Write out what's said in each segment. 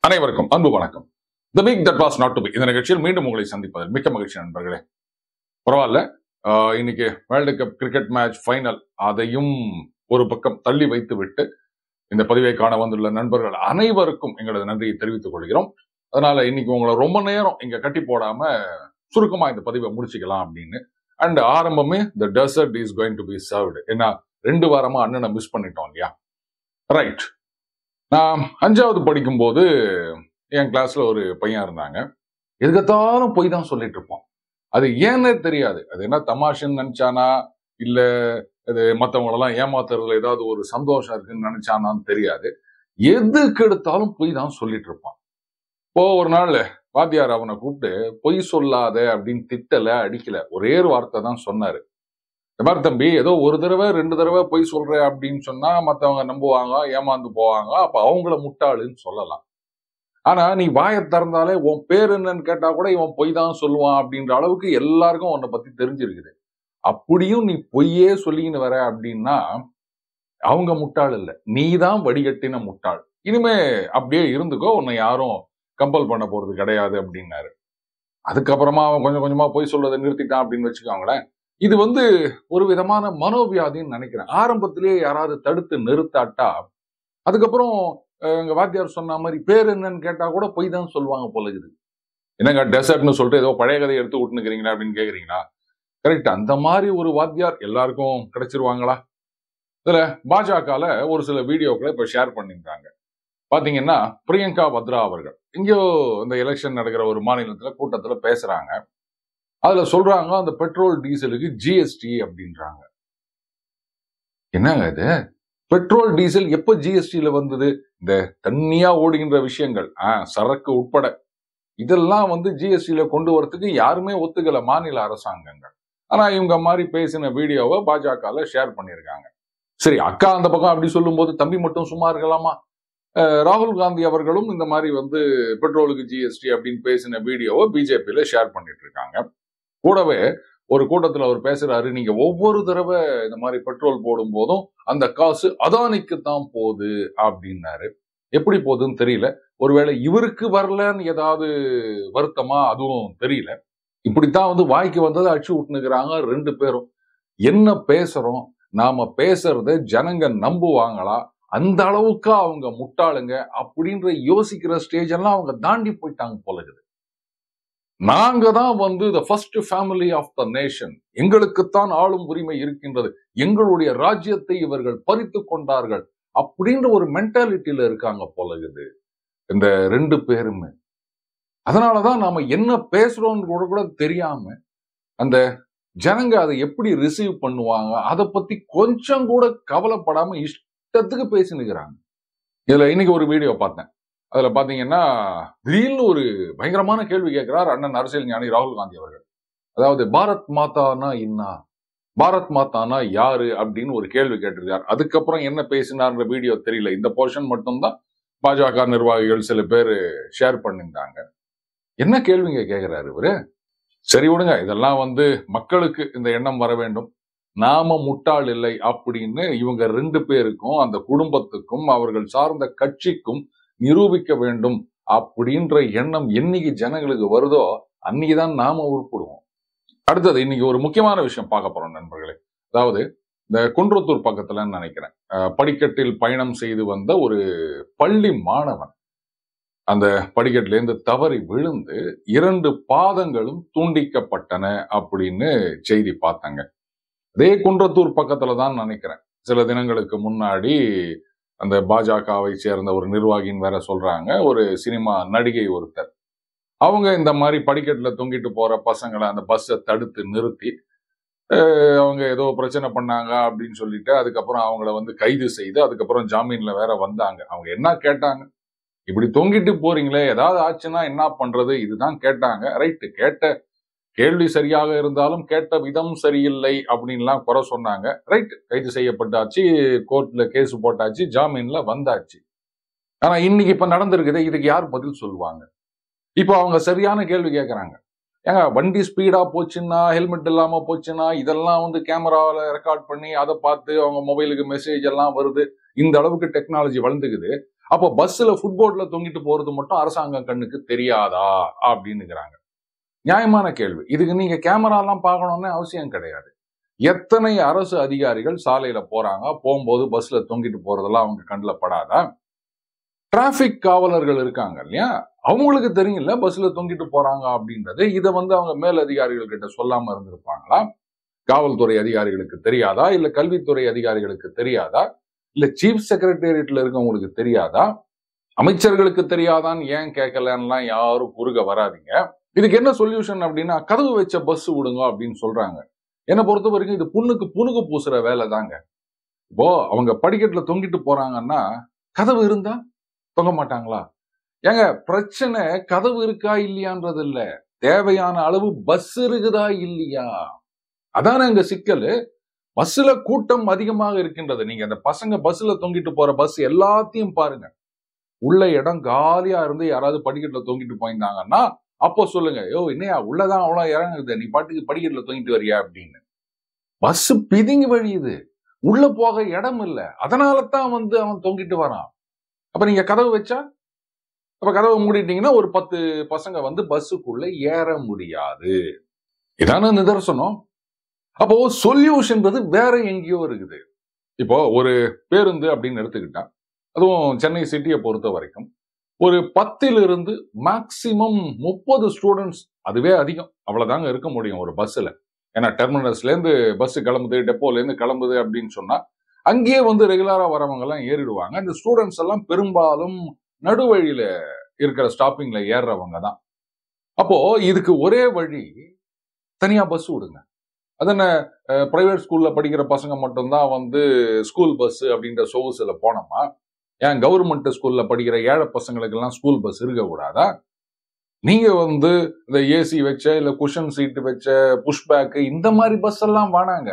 அனைவருக்கும் அன்பு வணக்கம் the week that was not to be இந்த நிகழ்ச்சியில் மீண்டும் உங்களை சந்திப்பதில் மிக்க மகிழ்ச்சி நண்பர்களே பரவாயில்ல ஆஹ் இன்னைக்கு world cup cricket match final அதையும் ஒரு பக்கம் தள்ளி வைத்து விட்டு இந்த பதிவை காண வந்துள்ள நண்பர்கள் அனைவருக்கும் எங்களது நன்றியை தெரிவித்துக் கொள்கிறோம் அதனால இன்னைக்கு உங்களை ரொம்ப நேரம் இங்க கட்டி போடாம சுருக்கமா இந்த பதிவை முடிச்சுக்கலாம் அப்படின்னு அண்ட் ஆரம்பமே the dessert is going to be served ஏன்னா ரெண்டு வாரமா அண்ணனை மிஸ் பண்ணிட்டோம் இல்லையா ரைட் நான் அஞ்சாவது படிக்கும்போது என் கிளாஸ்ல ஒரு பையன் இருந்தாங்க எதுக்கத்தாலும் போய் தான் சொல்லிட்டு இருப்போம் அது ஏன்னே தெரியாது அது என்ன தமாஷுன்னு நினைச்சானா இல்ல அது மற்றவங்களெல்லாம் ஏமாத்துறதுல ஏதாவது ஒரு சந்தோஷம் இருக்குன்னு நினைச்சானான்னு தெரியாது எதுக்கு எடுத்தாலும் பொய் தான் சொல்லிட்டு இருப்பான் இப்போ ஒரு நாள் வாத்தியார் அவனை கூப்பிட்டு பொய் சொல்லாத அப்படின்னு திட்டல அடிக்கல ஒரே ஒரு வார்த்தை தான் சொன்னாரு இந்த மாதிரி தம்பி ஏதோ ஒரு தடவை ரெண்டு தடவை பொய் சொல்ற அப்படின்னு சொன்னா மத்தவங்க நம்புவாங்க ஏமாந்து போவாங்க அப்ப அவங்கள முட்டாளுன்னு சொல்லலாம் ஆனா நீ வாயை திறந்தாலே உன் பேர் என்னன்னு கேட்டா கூட இவன் பொய் தான் சொல்லுவான் அப்படின்ற அளவுக்கு எல்லாருக்கும் உன்னை பத்தி தெரிஞ்சிருக்குது அப்படியும் நீ பொய்யே சொல்லின்னு வர அப்படின்னா அவங்க முட்டாள் இல்ல நீ தான் வடிகட்டின முட்டாள் இனிமே அப்படியே இருந்துக்கோ உன்னை யாரும் கம்பல் பண்ண போறது கிடையாது அப்படின்னாரு அதுக்கப்புறமா அவன் கொஞ்சம் கொஞ்சமா பொய் சொல்றதை நிறுத்திட்டான் அப்படின்னு வச்சுக்கோங்களேன் இது வந்து ஒரு விதமான மனோவியாதின்னு நினைக்கிறேன் ஆரம்பத்திலேயே யாராவது தடுத்து நிறுத்தாட்டா அதுக்கப்புறம் அஹ், எங்க வாத்தியார் சொன்ன மாதிரி பேர் என்னன்னு கேட்டா கூட பொய் தான் சொல்லுவாங்க போல இருக்குது என்னங்க டெசர்ட்னு சொல்லிட்டு ஏதோ பழைய கதையை எடுத்து விட்டுனுக்கிறீங்களா அப்படின்னு கேக்குறீங்களா கரெக்ட் அந்த மாதிரி ஒரு வாத்தியார் எல்லாருக்கும் கிடைச்சிருவாங்களா இதுல பாஜகல ஒரு சில வீடியோக்களை இப்ப ஷேர் பண்ணியிருக்காங்க பாத்தீங்கன்னா பிரியங்கா வத்ரா அவர்கள் இங்கேயோ இந்த எலெக்ஷன் நடக்கிற ஒரு மாநிலத்துல கூட்டத்துல பேசுறாங்க அதுல சொல்றாங்க அந்த பெட்ரோல் டீசலுக்கு ஜிஎஸ்டி அப்படின்றாங்க என்னங்க இது பெட்ரோல் டீசல் எப்ப ஜிஎஸ்டியில வந்தது இந்த தண்ணியா ஓடுகின்ற விஷயங்கள் ஆஹ் சரக்கு உட்பட இதெல்லாம் வந்து ஜிஎஸ்டியில கொண்டு வரதுக்கு யாருமே ஒத்துக்கல மாநில அரசாங்கங்கள் ஆனா இவங்க மாதிரி பேசின வீடியோவை பாஜகல ஷேர் பண்ணியிருக்காங்க சரி அக்கா அந்த பக்கம் அப்படி சொல்லும்போது தம்பி மட்டும் சும்மா இருக்கலாமா அஹ் ராகுல் காந்தி அவர்களும் இந்த மாதிரி வந்து பெட்ரோலுக்கு ஜிஎஸ்டி அப்படின்னு பேசின வீடியோவை பிஜேபியில ஷேர் பண்ணிட்டு இருக்காங்க கூடவே ஒரு கூட்டத்துல அவர் பேசுறாரு நீங்க ஒவ்வொரு தடவை இந்த மாதிரி பெட்ரோல் போடும் போதும் அந்த காசு அதானிக்கு தான் போகுது அப்படின்னாரு எப்படி போகுதுன்னு தெரியல ஒருவேளை இவருக்கு வரலன்னு ஏதாவது வருத்தமா அதுவும் தெரியல இப்படித்தான் வந்து வாய்க்கு வந்ததை அடிச்சு விட்டுனுக்குறாங்க ரெண்டு பேரும் என்ன பேசுறோம் நாம பேசுறத ஜனங்க நம்புவாங்களா அந்த அளவுக்கு அவங்க முட்டாளுங்க அப்படின்ற யோசிக்கிற ஸ்டேஜ் எல்லாம் அவங்க தாண்டி போயிட்டாங்க போல இருக்குது நாங்க தான் வந்து the first family of the nation எங்களுக்குத்தான் ஆளும் உரிமை இருக்கின்றது எங்களுடைய ராஜ்யத்தை இவர்கள் பறித்து கொண்டார்கள் அப்படின்ற ஒரு மென்டாலிட்டியில இருக்காங்க போல இருக்குது இந்த ரெண்டு பேருமே அதனாலதான் நாம என்ன பேசுறோம்னு கூட கூட தெரியாம அந்த ஜனங்க அதை எப்படி ரிசீவ் பண்ணுவாங்க அதை பத்தி கொஞ்சம் கூட கவலைப்படாம இஷ்டத்துக்கு பேசினுக்கிறாங்க இதுல இன்னைக்கு ஒரு வீடியோ பார்த்தேன் அதுல பாத்தீங்கன்னா திடீர்னு ஒரு பயங்கரமான கேள்வி கேட்கிறார் அண்ணன் அரசியல் ஞானி ராகுல் காந்தி அவர்கள் அதாவது பாரத் மாதானா என்ன பாரத் மாதானா யாரு அப்படின்னு ஒரு கேள்வி கேட்டிருக்கார் அதுக்கப்புறம் என்ன பேசினார்ன்ற வீடியோ தெரியல இந்த போர்ஷன் மட்டும்தான் பாஜக நிர்வாகிகள் சில பேர் ஷேர் பண்ணியிருந்தாங்க என்ன கேள்விங்க கேட்கிறாரு இவரு சரி விடுங்க இதெல்லாம் வந்து மக்களுக்கு இந்த எண்ணம் வர வேண்டும் நாம முட்டாள் இல்லை அப்படின்னு இவங்க ரெண்டு பேருக்கும் அந்த குடும்பத்துக்கும் அவர்கள் சார்ந்த கட்சிக்கும் நிரூபிக்க வேண்டும் அப்படின்ற எண்ணம் என்னைக்கு ஜனங்களுக்கு வருதோ அன்னைக்குதான் நாம உருப்பிடுவோம் அடுத்தது இன்னைக்கு ஒரு முக்கியமான விஷயம் பார்க்க போறோம் நண்பர்களே அதாவது இந்த குன்றத்தூர் பக்கத்துலன்னு நினைக்கிறேன் அஹ், படிக்கட்டில் பயணம் செய்து வந்த ஒரு பள்ளி மாணவன் அந்த படிக்கட்டிலேருந்து தவறி விழுந்து இரண்டு பாதங்களும் துண்டிக்கப்பட்டன அப்படின்னு செய்தி பார்த்தாங்க அதே குன்றத்தூர் பக்கத்துல தான் நினைக்கிறேன் சில தினங்களுக்கு முன்னாடி அந்த பாஜகவை சேர்ந்த ஒரு நிர்வாகின்னு வேற சொல்றாங்க ஒரு சினிமா நடிகை ஒருத்தர் அவங்க இந்த மாதிரி படிக்கட்டுல தொங்கிட்டு போற பசங்களை அந்த பஸ்ஸை தடுத்து நிறுத்தி அஹ், அவங்க ஏதோ பிரச்சனை பண்ணாங்க அப்படின்னு சொல்லிட்டு அதுக்கப்புறம் அவங்கள வந்து கைது செய்து அதுக்கப்புறம் ஜாமீன்ல வேற வந்தாங்க அவங்க என்ன கேட்டாங்க இப்படி தொங்கிட்டு போறீங்களே ஏதாவது ஆச்சுன்னா என்ன பண்றது இதுதான் கேட்டாங்க ரைட்டு கேட்ட கேள்வி சரியாக இருந்தாலும் கேட்ட விதம் சரியில்லை அப்படின்லாம் குறை சொன்னாங்க ரைட் கைது செய்யப்பட்டாச்சு கோர்ட்ல கேஸ் போட்டாச்சு ஜாமீன்ல வந்தாச்சு ஆனா இன்னைக்கு இப்ப நடந்திருக்குது இதுக்கு யார் பதில் சொல்லுவாங்க இப்போ அவங்க சரியான கேள்வி கேட்கறாங்க ஏங்க வண்டி ஸ்பீடா போச்சுன்னா ஹெல்மெட் இல்லாம போச்சுன்னா இதெல்லாம் வந்து கேமராவில் ரெக்கார்ட் பண்ணி அதை பார்த்து அவங்க மொபைலுக்கு மெசேஜ் எல்லாம் வருது இந்த அளவுக்கு டெக்னாலஜி வளர்ந்துக்குது அப்போ பஸ்ல ஃபுட்போர்ட்ல தொங்கிட்டு போறது மட்டும் அரசாங்கம் கண்ணுக்கு தெரியாதா அப்படின்னுங்கிறாங்க நியாயமான கேள்வி இதுக்கு நீங்க கேமராலாம் பார்க்கணும்னு அவசியம் கிடையாது எத்தனை அரசு அதிகாரிகள் சாலையில போறாங்க போகும்போது பஸ்ல தொங்கிட்டு போறதெல்லாம் அவங்க கண்ணில் படாதா டிராபிக் காவலர்கள் இருக்காங்க இல்லையா அவங்களுக்கு தெரியும்ல பஸ்ல தொங்கிட்டு போறாங்க அப்படின்றது இதை வந்து அவங்க மேல் அதிகாரிகள் கிட்ட சொல்லாம இருந்திருப்பாங்களா காவல்துறை அதிகாரிகளுக்கு தெரியாதா இல்ல கல்வித்துறை அதிகாரிகளுக்கு தெரியாதா இல்ல சீஃப் செக்ரட்டேரியட்ல இருக்கவங்களுக்கு தெரியாதா அமைச்சர்களுக்கு தெரியாதான்னு ஏன் கேட்கலன்னுலாம் யாரும் குறுக வராதீங்க இதுக்கு என்ன சொல்யூஷன் அப்படின்னா கதவு வச்ச பஸ் விடுங்க அப்படின்னு சொல்றாங்க என்னை பொறுத்த வரைக்கும் இது புண்ணுக்கு புணுகு பூசுற வேலை தாங்க இப்போ அவங்க படிக்கட்டுல தொங்கிட்டு போறாங்கன்னா கதவு இருந்தா தொங்க மாட்டாங்களா ஏங்க பிரச்சனை கதவு இருக்கா இல்லையான்றது இல்ல தேவையான அளவு பஸ் இருக்குதா இல்லையா அதானே அங்க சிக்கல் பஸ்ல கூட்டம் அதிகமாக இருக்கின்றது நீங்க அந்த பசங்க பஸ்ல தொங்கிட்டு போற பஸ் எல்லாத்தையும் பாருங்க உள்ள இடம் காலியா இருந்து யாராவது படிக்கட்டுல தொங்கிட்டு போயிருந்தாங்கன்னா அப்போ சொல்லுங்க யோ என்னையா உள்ளதான் அவ்வளவு இறங்குது நீ பாட்டுக்கு படிக்கட்டுல தொங்கிட்டு வரியா அப்படின்னு பஸ் பிதுங்கி வழியுது உள்ள போக இடம் இல்லை அதனால தான் வந்து அவன் தொங்கிட்டு வரான் அப்ப நீங்க கதவு வச்சா அப்ப கதவை மூடிட்டீங்கன்னா ஒரு பத்து பசங்க வந்து பஸ்ஸுக்குள்ள ஏற முடியாது இதான நிதர்சனம் அப்போ சொல்யூஷன்றது வேற எங்கேயோ இருக்குது இப்போ ஒரு பேருந்து அப்படின்னு எடுத்துக்கிட்டா அதுவும் சென்னை சிட்டியை பொறுத்த வரைக்கும் ஒரு பத்திலிருந்து மேக்சிமம் முப்பது ஸ்டூடெண்ட்ஸ் அதுவே அதிகம் அவ்வளவுதாங்க இருக்க முடியும் ஒரு பஸ்ல ஏன்னா டெர்மினஸ்ல இருந்து பஸ் கிளம்புது டெப்போல இருந்து கிளம்புது அப்படின்னு சொன்னா அங்கேயே வந்து ரெகுலரா வரவங்க எல்லாம் ஏறிடுவாங்க இந்த ஸ்டூடெண்ட்ஸ் எல்லாம் பெரும்பாலும் நடுவழியில இருக்கிற ஸ்டாப்பிங்ல ஏறுறவங்க தான் அப்போ இதுக்கு ஒரே வழி தனியா பஸ் விடுங்க அது என்ன பிரைவேட் ஸ்கூல்ல படிக்கிற பசங்க மட்டும்தான் வந்து ஸ்கூல் பஸ் அப்படின்ற சொகுசுல போனோமா ஏன் கவர்மெண்ட் ஸ்கூல்ல படிக்கிற ஏழை பசங்களுக்கு எல்லாம் ஸ்கூல் பஸ் இருக்க கூடாதா நீங்க வந்து இந்த ஏசி வச்ச இல்ல குஷன் சீட் வச்ச புஷ்பேக் இந்த மாதிரி பஸ் எல்லாம் வேணாங்க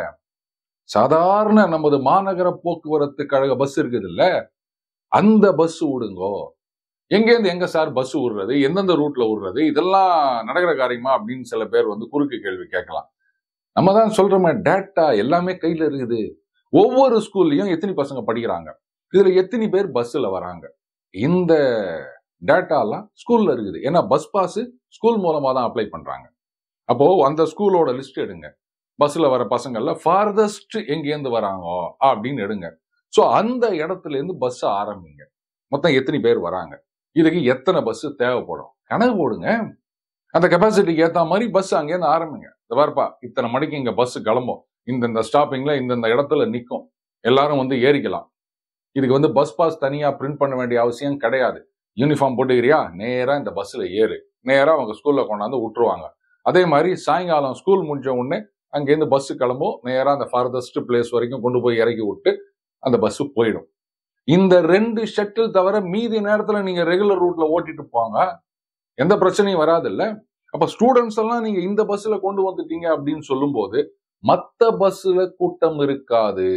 சாதாரண நமது மாநகர போக்குவரத்து கழக பஸ் இருக்குது இல்ல அந்த பஸ் விடுங்கோ எங்கேருந்து எங்க சார் பஸ் விடுறது எந்தெந்த ரூட்ல விடுறது இதெல்லாம் நடக்கிற காரியமா அப்படின்னு சில பேர் வந்து குறுக்கு கேள்வி கேட்கலாம் நம்ம தான் சொல்றோமே டேட்டா எல்லாமே கையில இருக்குது ஒவ்வொரு ஸ்கூல்லையும் எத்தனை பசங்க படிக்கிறாங்க இதுல எத்தனை பேர் பஸ்ல வராங்க இந்த டேட்டாலாம் ஸ்கூல்ல இருக்குது ஏன்னா பஸ் பாஸ் ஸ்கூல் மூலமா தான் அப்ளை பண்றாங்க அப்போ அந்த ஸ்கூலோட லிஸ்ட் எடுங்க பஸ்ல வர பசங்கள்ல ஃபார்தஸ்ட் எங்கேருந்து வராங்க அப்படின்னு எடுங்க ஸோ அந்த இடத்துல இருந்து பஸ் ஆரம்பிங்க மொத்தம் எத்தனை பேர் வராங்க இதுக்கு எத்தனை பஸ் தேவைப்படும் கணக்கு போடுங்க அந்த கெப்பாசிட்டிக்கு ஏத்த மாதிரி பஸ் அங்கேருந்து ஆரம்பிங்க இந்த பாருப்பா இத்தனை மணிக்கு இங்க பஸ் கிளம்பும் இந்தந்த ஸ்டாப்பிங்ல இந்தந்த இடத்துல நிற்கும் எல்லாரும் வந்து ஏறிக்கலாம் இதுக்கு வந்து பஸ் பாஸ் தனியா பிரிண்ட் பண்ண வேண்டிய அவசியம் கிடையாது யூனிஃபார்ம் போட்டுக்கிறியா நேரா இந்த பஸ்ல ஏறு நேரா அவங்க ஸ்கூல்ல கொண்டாந்து விட்டுருவாங்க அதே மாதிரி சாயங்காலம் ஸ்கூல் முடிஞ்ச உடனே அங்கேருந்து பஸ் கிளம்பும் நேரா அந்த ஃபர்தஸ்ட் பிளேஸ் வரைக்கும் கொண்டு போய் இறக்கி விட்டு அந்த பஸ் போயிடும் இந்த ரெண்டு ஷட்டில் தவிர மீதி நேரத்துல நீங்க ரெகுலர் ரூட்ல ஓட்டிட்டு போங்க எந்த பிரச்சனையும் வராது இல்ல அப்ப ஸ்டூடெண்ட்ஸ் எல்லாம் நீங்க இந்த பஸ்ல கொண்டு வந்துட்டீங்க அப்படின்னு சொல்லும்போது மத்த பஸ்ல கூட்டம் இருக்காது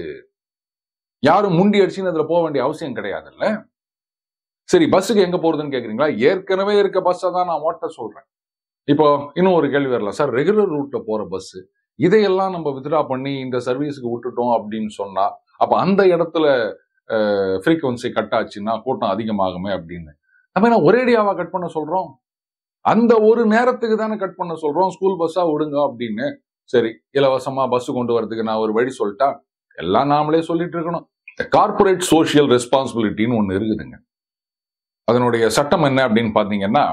யாரும் முண்டி அடிச்சுன்னு அதுல போக வேண்டிய அவசியம் கிடையாதுல்ல சரி பஸ்ஸுக்கு எங்க போறதுன்னு கேக்குறீங்களா ஏற்கனவே இருக்க பஸ்ஸை தான் நான் ஓட்ட சொல்றேன் இப்போ இன்னும் ஒரு கேள்வி வரலாம் சார் ரெகுலர் ரூட்ல போற பஸ் இதையெல்லாம் நம்ம வித்ரா பண்ணி இந்த சர்வீஸுக்கு விட்டுட்டோம் அப்படின்னு சொன்னா அப்ப அந்த இடத்துல ஃப்ரீக்குவன்சி கட் ஆச்சுன்னா கூட்டம் அதிகமாகுமே அப்படின்னு நம்ம என்ன ஒரேடியாவா கட் பண்ண சொல்றோம் அந்த ஒரு நேரத்துக்கு தானே கட் பண்ண சொல்றோம் ஸ்கூல் பஸ்ஸா விடுங்க அப்படின்னு சரி இலவசமா பஸ் கொண்டு வரதுக்கு நான் ஒரு வழி சொல்லிட்டா எல்லாம் நாமளே சொல்லிட்டு இருக்கணும் கார்பரேட் சோசியல் ரெஸ்பான்சிபிலிட்டின்னு ஒன்று இருக்குதுங்க அதனுடைய சட்டம் என்ன அப்படின்னு பார்த்தீங்கன்னா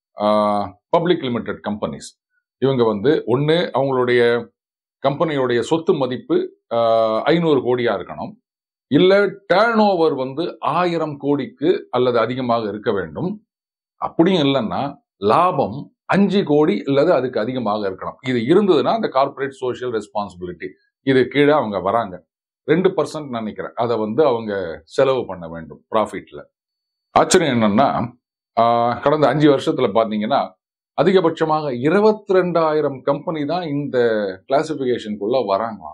பப்ளிக் லிமிடெட் கம்பெனிஸ் இவங்க வந்து ஒன்று அவங்களுடைய கம்பெனியுடைய சொத்து மதிப்பு ஐநூறு கோடியா இருக்கணும் இல்ல டேர்ன் ஓவர் வந்து ஆயிரம் கோடிக்கு அல்லது அதிகமாக இருக்க வேண்டும் அப்படியும் இல்லைன்னா லாபம் அஞ்சு கோடி அல்லது அதுக்கு அதிகமாக இருக்கணும் இது இருந்ததுன்னா அந்த கார்பரேட் சோசியல் ரெஸ்பான்சிபிலிட்டி இது கீழே அவங்க வராங்க ரெண்டு பர்சன்ட் நினைக்கிறேன் அதை வந்து அவங்க செலவு பண்ண வேண்டும் ப்ராஃபிட்ல ஆச்சரியம் என்னன்னா கடந்த அஞ்சு வருஷத்துல பாத்தீங்கன்னா அதிகபட்சமாக இருபத்தி ரெண்டாயிரம் கம்பெனி தான் இந்த கிளாசிபிகேஷனுக்குள்ள வராங்களாம்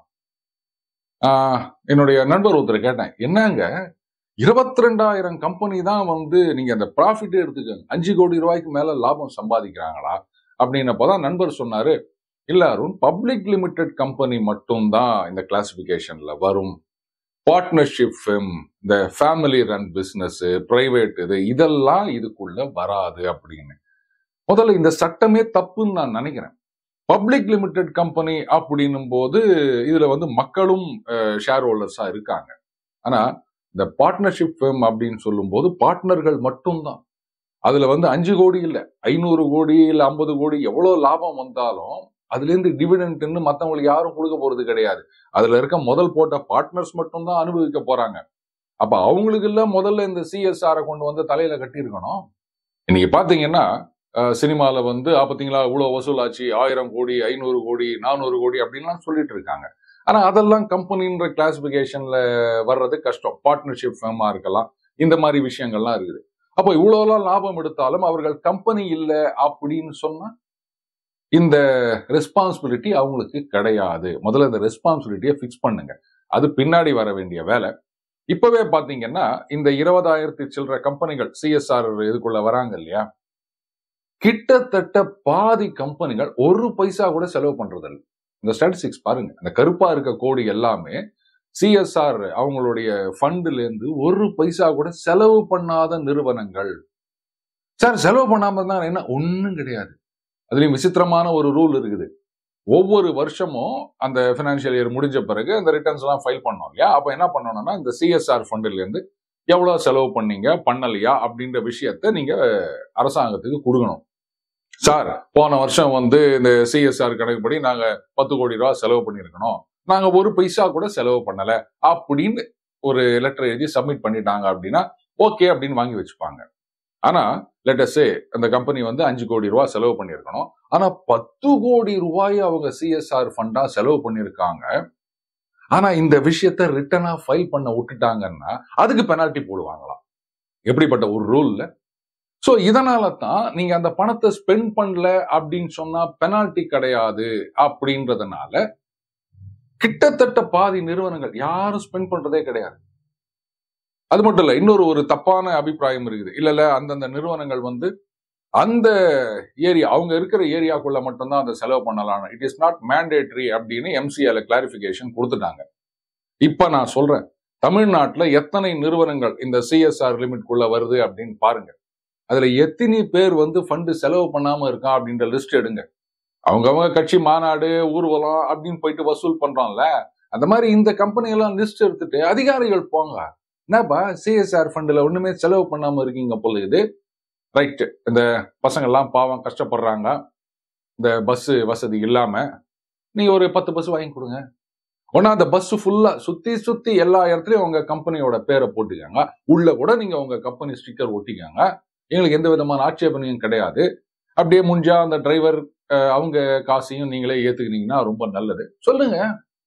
என்னுடைய நண்பர் ஒருத்தர் கேட்டேன் என்னங்க இருபத்தி ரெண்டாயிரம் கம்பெனி தான் வந்து நீங்க அந்த ப்ராஃபிட்டே எடுத்துக்கோங்க அஞ்சு கோடி ரூபாய்க்கு மேல லாபம் சம்பாதிக்கிறாங்களா அப்படின்னப்பதான் நண்பர் சொன்னாரு இல்ல அருண் பப்ளிக் லிமிடெட் கம்பெனி மட்டும்தான் இந்த கிளாசிபிகேஷன்ல வரும் பார்ட்னர்ஷிப் ஃபிம் இந்த ஃபேமிலி ரன் பிசினஸ் பிரைவேட் இது இதெல்லாம் இதுக்குள்ள வராது அப்படின்னு முதல்ல இந்த சட்டமே தப்புன்னு நான் நினைக்கிறேன் பப்ளிக் லிமிடெட் கம்பெனி அப்படின்னும் போது இதுல வந்து மக்களும் ஷேர் ஹோல்டர்ஸா இருக்காங்க ஆனா இந்த பார்ட்னர்ஷிப் ஃபிம் அப்படின்னு சொல்லும்போது பார்ட்னர்கள் மட்டும்தான் அதுல வந்து அஞ்சு கோடி இல்ல ஐநூறு கோடி இல்ல ஐம்பது கோடி எவ்வளவு லாபம் வந்தாலும் அதுல இருந்து டிவிடெண்ட்னு மத்தவங்களுக்கு யாரும் கொடுக்க போறது கிடையாது அதுல இருக்க முதல் போட்ட பார்ட்னர்ஸ் மட்டும்தான் அனுபவிக்க போறாங்க அப்ப அவங்களுக்கு இல்ல முதல்ல இந்த சிஎஸ்ஆரை கொண்டு வந்து தலையில கட்டியிருக்கணும் இன்னைக்கு பாத்தீங்கன்னா சினிமால வந்து பாத்தீங்களா இவ்வளவு வசூலாச்சு ஆயிரம் கோடி ஐநூறு கோடி நானூறு கோடி அப்படின்லாம் சொல்லிட்டு இருக்காங்க ஆனா அதெல்லாம் கம்பெனின்ற கிளாசிபிகேஷன்ல வர்றது கஷ்டம் பார்ட்னர்ஷிப் ஃபேமா இருக்கலாம் இந்த மாதிரி விஷயங்கள்லாம் இருக்குது அப்போ இவ்வளவுலாம் லாபம் எடுத்தாலும் அவர்கள் கம்பெனி இல்லை அப்படின்னு சொன்னா இந்த ரெஸ்பான்சிபிலிட்டி அவங்களுக்கு கிடையாது முதல்ல இந்த ரெஸ்பான்சிபிலிட்டியை ஃபிக்ஸ் பண்ணுங்க அது பின்னாடி வர வேண்டிய வேலை இப்பவே பாத்தீங்கன்னா இந்த இருபதாயிரத்தி சில்லற கம்பெனிகள் சிஎஸ்ஆர் இதுக்குள்ள வராங்க இல்லையா கிட்டத்தட்ட பாதி கம்பெனிகள் ஒரு பைசா கூட செலவு பண்றது இல்லை இந்த ஸ்டாட்டிஸ்டிக்ஸ் பாருங்க அந்த கருப்பா இருக்க கோடி எல்லாமே சிஎஸ்ஆர் அவங்களுடைய ஃபண்டுல இருந்து ஒரு பைசா கூட செலவு பண்ணாத நிறுவனங்கள் சார் செலவு பண்ணாம இருந்தா என்ன ஒன்றும் கிடையாது அதுலயும் விசித்திரமான ஒரு ரூல் இருக்குது ஒவ்வொரு வருஷமும் அந்த பினான்சியல் இயர் முடிஞ்ச பிறகு அந்த ரிட்டர்ன்ஸ் எல்லாம் ஃபைல் பண்ணோம் இல்லையா அப்ப என்ன பண்ணணும்னா இந்த சிஎஸ்ஆர் ஃபண்டுல இருந்து எவ்வளவு செலவு பண்ணீங்க பண்ணலையா அப்படின்ற விஷயத்த நீங்க அரசாங்கத்துக்கு கொடுக்கணும் சார் போன வருஷம் வந்து இந்த சிஎஸ்ஆர் கணக்குப்படி நாங்க பத்து கோடி ரூபா செலவு பண்ணியிருக்கணும் நாங்க ஒரு பைசா கூட செலவு பண்ணல அப்படின்னு ஒரு லெட்டர் எழுதி சப்மிட் பண்ணிட்டாங்க அப்படின்னா ஓகே அப்படின்னு வாங்கி வச்சுப்பாங்க ஆனா லெட்டஸே அந்த கம்பெனி வந்து அஞ்சு கோடி ரூபாய் செலவு பண்ணியிருக்கணும் ஆனா பத்து கோடி ரூபாய் அவங்க சிஎஸ்ஆர் ஃபண்டா செலவு பண்ணியிருக்காங்க ஆனா இந்த விஷயத்த ரிட்டனா ஃபைல் பண்ண விட்டுட்டாங்கன்னா அதுக்கு பெனால்டி போடுவாங்களாம் எப்படிப்பட்ட ஒரு ரூல்ல ஸோ இதனால தான் நீங்க அந்த பணத்தை ஸ்பெண்ட் பண்ணல அப்படின்னு சொன்னா பெனால்டி கிடையாது அப்படின்றதுனால கிட்டத்தட்ட பாதி நிறுவனங்கள் யாரும் ஸ்பெண்ட் பண்றதே கிடையாது அது மட்டும் இல்ல இன்னொரு ஒரு தப்பான அபிப்பிராயம் இருக்குது இல்ல இல்ல அந்தந்த நிறுவனங்கள் வந்து அந்த ஏரியா அவங்க இருக்கிற ஏரியாக்குள்ள மட்டும்தான் அந்த செலவு பண்ணலாம் இட் இஸ் நாட் மேண்டேட்ரி அப்படின்னு எம்சிஏல கிளாரிபிகேஷன் கொடுத்துட்டாங்க இப்ப நான் சொல்றேன் தமிழ்நாட்டுல எத்தனை நிறுவனங்கள் இந்த சிஎஸ்ஆர் லிமிட்குள்ள வருது அப்படின்னு பாருங்க அதுல எத்தனை பேர் வந்து ஃபண்டு செலவு பண்ணாம இருக்கா அப்படின்ற லிஸ்ட் எடுங்க அவங்கவுங்க கட்சி மாநாடு ஊர்வலம் அப்படின்னு போயிட்டு வசூல் பண்றோம்ல அந்த மாதிரி இந்த கம்பெனி எல்லாம் லிஸ்ட் எடுத்துட்டு அதிகாரிகள் போங்க என்னப்பா சிஎஸ்ஆர் ஃபண்டில் ஒண்ணுமே செலவு பண்ணாம இருக்கீங்க போல இது ரைட்டு இந்த பசங்க எல்லாம் பாவம் கஷ்டப்படுறாங்க இந்த பஸ் வசதி இல்லாம நீங்க ஒரு பத்து பஸ் வாங்கி கொடுங்க ஒன்னா அந்த பஸ் ஃபுல்லா சுத்தி சுத்தி எல்லா இடத்துலயும் உங்க கம்பெனியோட பேரை போட்டுக்கோங்க உள்ள கூட நீங்க உங்க கம்பெனி ஸ்டிக்கர் ஒட்டிக்கோங்க எங்களுக்கு எந்த விதமான ஆட்சேபனையும் கிடையாது அப்படியே முடிஞ்சா அந்த டிரைவர் அவங்க காசையும் நீங்களே ஏத்துக்கினீங்கன்னா ரொம்ப நல்லது சொல்லுங்க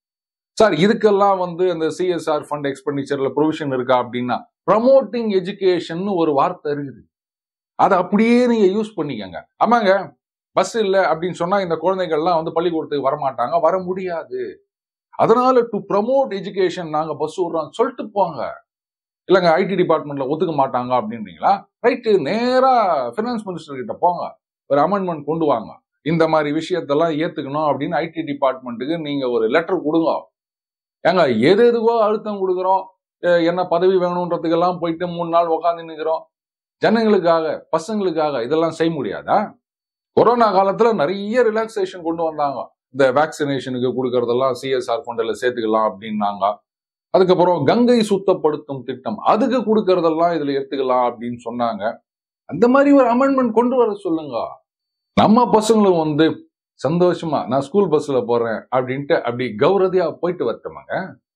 சார் இதுக்கெல்லாம் வந்து அந்த சிஎஸ்ஆர் ஃபண்ட் எக்ஸ்பெண்டிச்சர்ல ப்ரொவிஷன் இருக்கா அப்படின்னா ப்ரமோட்டிங் எஜுகேஷன் ஒரு வார்த்தை இருக்குது அதை அப்படியே நீங்க யூஸ் பண்ணிக்கங்க ஆமாங்க பஸ் இல்லை அப்படின்னு சொன்னா இந்த குழந்தைகள்லாம் வந்து பள்ளிக்கூடத்துக்கு வரமாட்டாங்க வர முடியாது அதனால டு ப்ரமோட் எஜுகேஷன் நாங்க பஸ் விடுறோம் சொல்லிட்டு போங்க இல்லைங்க ஐடி டிபார்ட்மெண்ட்ல ஒத்துக்க மாட்டாங்க அப்படின்றீங்களா ரைட்டு நேரா ஃபினான்ஸ் மினிஸ்டர் கிட்ட போங்க ஒரு அமெண்ட்மெண்ட் கொண்டு வாங்க இந்த மாதிரி விஷயத்தெல்லாம் ஏத்துக்கணும் அப்படின்னு ஐடி டிபார்ட்மெண்ட்டுக்கு நீங்க ஒரு லெட்டர் கொடுங்க ஏங்க எது எதுவோ அழுத்தம் கொடுக்குறோம் என்ன பதவி வேணுன்றதுக்கெல்லாம் போயிட்டு மூணு நாள் உக்காந்து நிற்கிறோம் ஜனங்களுக்காக பசங்களுக்காக இதெல்லாம் செய்ய முடியாதா கொரோனா காலத்துல நிறைய ரிலாக்ஸேஷன் கொண்டு வந்தாங்க இந்த வேக்சினேஷனுக்கு கொடுக்கறதெல்லாம் சிஎஸ்ஆர் ஃபண்டில் சேர்த்துக்கலாம் அப்படின்னாங்க அதுக்கப்புறம் கங்கை சுத்தப்படுத்தும் திட்டம் அதுக்கு கொடுக்கறதெல்லாம் இதுல எடுத்துக்கலாம் அப்படின்னு சொன்னாங்க அந்த மாதிரி ஒரு அமெண்ட்மெண்ட் கொண்டு வர சொல்லுங்க நம்ம பசங்களும் வந்து சந்தோஷமா நான் ஸ்கூல் பஸ்ல போறேன் அப்படின்ட்டு அப்படி கௌரதியா போயிட்டு வரட்டுமாங்க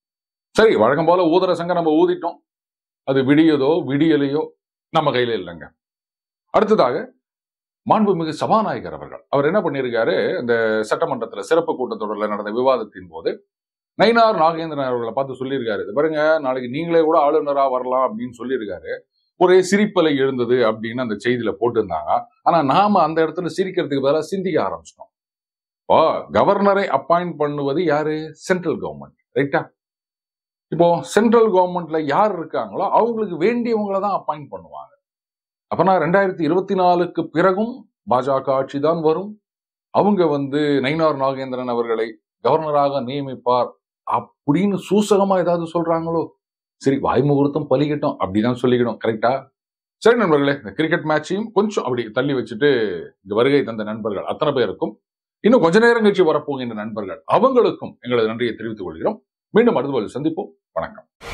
சரி வழக்கம் போல ஊதுற சங்க நம்ம ஊதிட்டோம் அது விடியதோ விடியலையோ நம்ம கையில இல்லைங்க அடுத்ததாக மாண்புமிகு சபாநாயகர் அவர்கள் அவர் என்ன பண்ணியிருக்காரு இந்த சட்டமன்றத்துல சிறப்பு கூட்டத்தொடரில் நடந்த விவாதத்தின் போது நயினார் நாகேந்திரன் அவர்களை பார்த்து சொல்லியிருக்காரு இது பாருங்க நாளைக்கு நீங்களே கூட ஆளுநரா வரலாம் அப்படின்னு சொல்லியிருக்காரு ஒரே சிரிப்பலை எழுந்தது அப்படின்னு அந்த செய்தியில போட்டிருந்தாங்க ஆனா நாம அந்த இடத்துல சிரிக்கிறதுக்கு பதிலாக சிந்திக்க ஆரம்பிச்சிட்டோம் இப்போ கவர்னரை அப்பாயிண்ட் பண்ணுவது யாரு சென்ட்ரல் கவர்மெண்ட் ரைட்டா இப்போ சென்ட்ரல் கவர்மெண்ட்ல யார் இருக்காங்களோ அவங்களுக்கு வேண்டியவங்கள தான் அப்பாயிண்ட் பண்ணுவாங்க அப்பனா ரெண்டாயிரத்தி இருபத்தி நாலுக்கு பிறகும் பாஜக ஆட்சி தான் வரும் அவங்க வந்து நயினார் நாகேந்திரன் அவர்களை கவர்னராக நியமிப்பார் அப்படின்னு சூசகமா ஏதாவது சொல்றாங்களோ சரி வாய் முகூர்த்தம் பலிக்கட்டும் அப்படிதான் சொல்லிக்கணும் கரெக்டா சரி நண்பர்களே இந்த கிரிக்கெட் மேட்சையும் கொஞ்சம் அப்படி தள்ளி வச்சுட்டு இங்க வருகை தந்த நண்பர்கள் அத்தனை பேருக்கும் இன்னும் கொஞ்ச நேரம் கழிச்சு வரப்போகின்ற நண்பர்கள் அவங்களுக்கும் எங்களது நன்றியை தெரிவித்துக் கொள்கிறோம் மீண்டும் அடுத்த சந்திப்போம் வணக்கம்